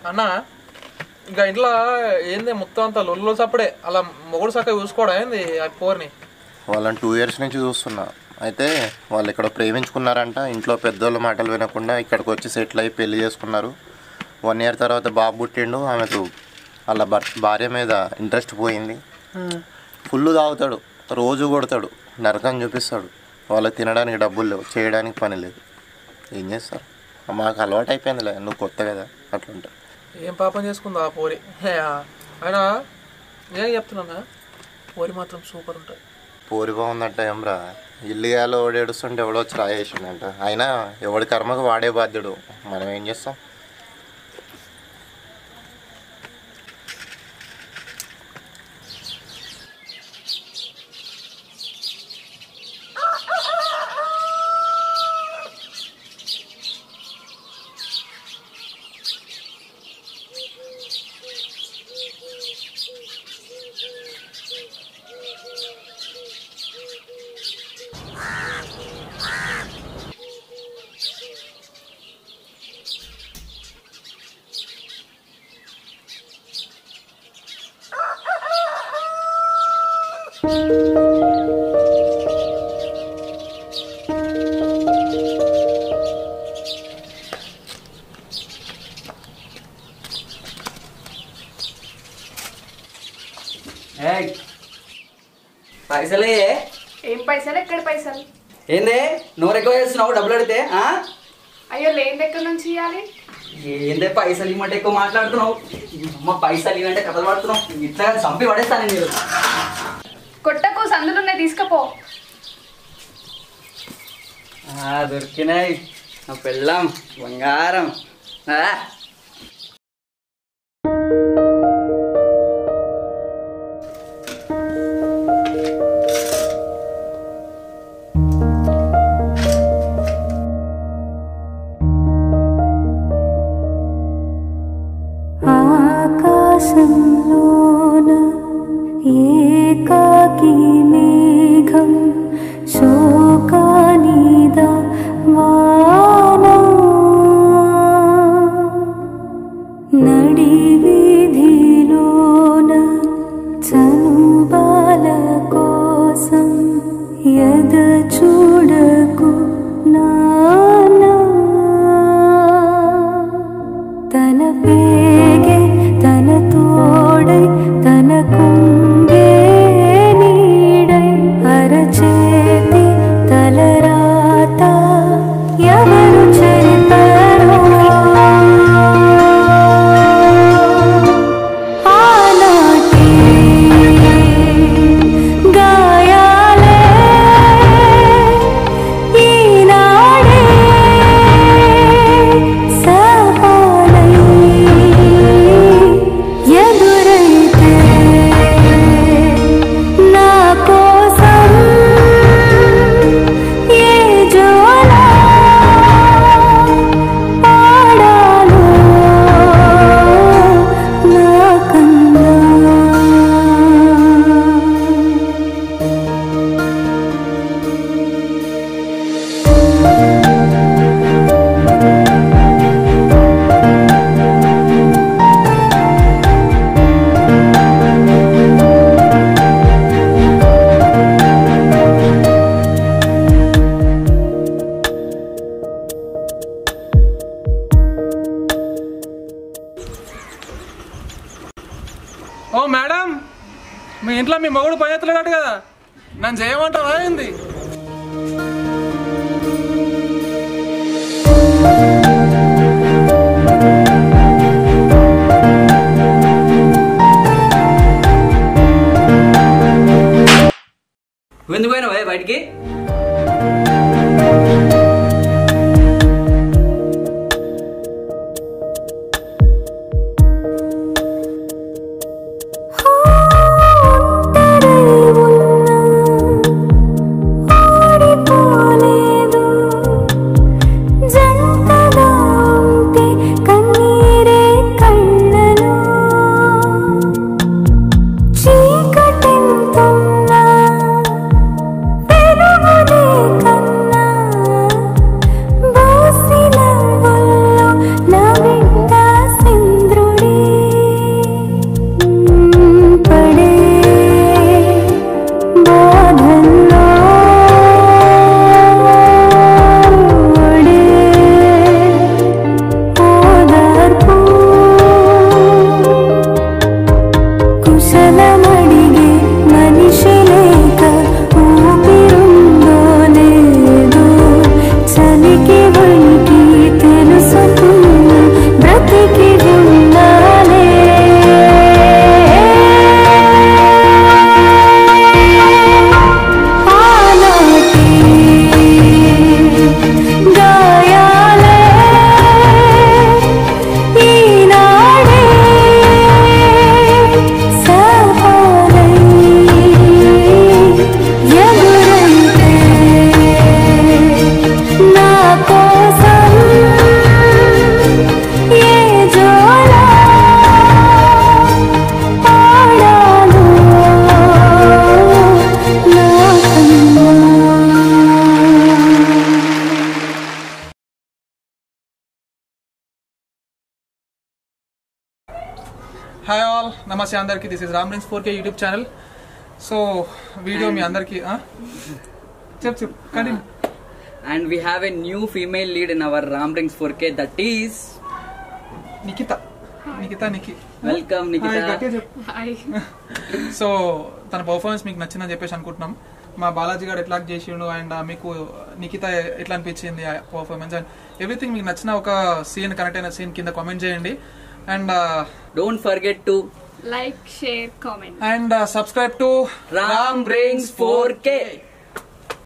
అన్న ఇంకా ఇంట్లో ఏంది మొత్తం అంతా లొల్లు సప్పుడే అలా మొగుడు చక్కగా చూసుకోవడం ఏంది ఆ పోర్ని వాళ్ళని టూ ఇయర్స్ నుంచి చూస్తున్నా అయితే వాళ్ళు ఇక్కడ ప్రేమించుకున్నారంట ఇంట్లో పెద్దోళ్ళ మాటలు వినకుండా ఇక్కడికి వచ్చి సెటిల్ అయ్యి పెళ్లి చేసుకున్నారు వన్ ఇయర్ తర్వాత బాబు పుట్టిండు ఆమెకు వాళ్ళ భర్ భార్య మీద ఇంట్రెస్ట్ పోయింది ఫుల్ తాగుతాడు రోజు కొడతాడు నరకం చూపిస్తాడు వాళ్ళకి తినడానికి డబ్బులు లేవు చేయడానికి పని లేదు ఏం చేస్తారు మాకు అలవాటు అయిపోయిందిలే నువ్వు కొత్త కదా అట్లుంటా ఏం పాపం చేసుకుందో ఆ పోరి హే, ఆ. అయినా నేను చెప్తున్నా పోరి మాత్రం సూపర్ ఉంటుంది పోరి బాగుందంట ఏమ్రా ఇల్లుగాలో ఓడేడుస్తుంటే ఎవడో వచ్చి రాయేసిండంట అయినా ఎవడి కర్మకు వాడే బాధ్యుడు మనం ఏం చేస్తాం ఏయ్, పైసలే ఏం పైసలు ఎక్కడ పైసలు ఏందే నోరు ఎక్కువ చేస్తున్నావు డబ్బులు అడితే ఆ? అయ్యో లేని ఎక్కడి నుంచి ఇవ్వాలి ఏందే పైసలు ఇవ్వమంటే ఎక్కువ మాట్లాడుతున్నావు అమ్మ పైసలు ఇవ్వంటే కథలు పడుతున్నావు ఇట్లా చంపి పడేస్తాను మీరు కొట్టకు సందులున్నాయి తీసుకపో ఆ, దొరికినాయి నా పెళ్ళాం బంగారం ఆ? ఆకాశంలోన ఏకాకి మేఘం శోకానిద వానా నడి వీధిలోన చనుబాల కోసం ఎద చూడకు నానా తన పేగే తన తోడై తన కుంగే నీడై అరచేతి తలరాత ఎవరు చెరిపారో ఆనాటి గాయాలే ఈనాడే సవాలై ఎదురైతే నా కోసం ఏ జోలా పాడాలో నా కన్నా ఓ మేడం మీ ఇంట్లో మీ మొగుడు పని ఎత్తలేడు కదా నన్ను చేయమంటావా ఏంది నువ్వు ఎందుకు పోయినావు బయటికి ఒంటరై ఉన్నా ఓడిపోలేదు జంటగా ఉంటే కన్నీరే కళ్ళలో చీకటెంతున్నా వెలుగే హాయ్ ఆల్ నమస్తే అందరికి this is Ram rings four K YouTube channel so video మీ అందరికి చెప్ చెప్ కానీ and we have a new female lead in our Ram rings four K that is Nikhita Nikhita Nikhi welcome Hi, Nikhita గట్టిగా చెప్పు హాయ్ సో తన పర్ఫార్మెన్స్ మీకు నచ్చిందని చెప్పేసి అనుకుంటున్నాం మా బాలాజీ గారు ఎట్లా చేసిండు అండ్ మీకు నిఖిత ఎట్లా అనిపించింది ఆ పర్ఫార్మెన్స్ అండ్ ఎవ్రీథింగ్ మీకు నచ్చిన ఒక సీన్ కనెక్ట్ అయిన సీన్ కింద కామెంట్ చేయండి and don't forget to like share comment and subscribe to Ram rings four K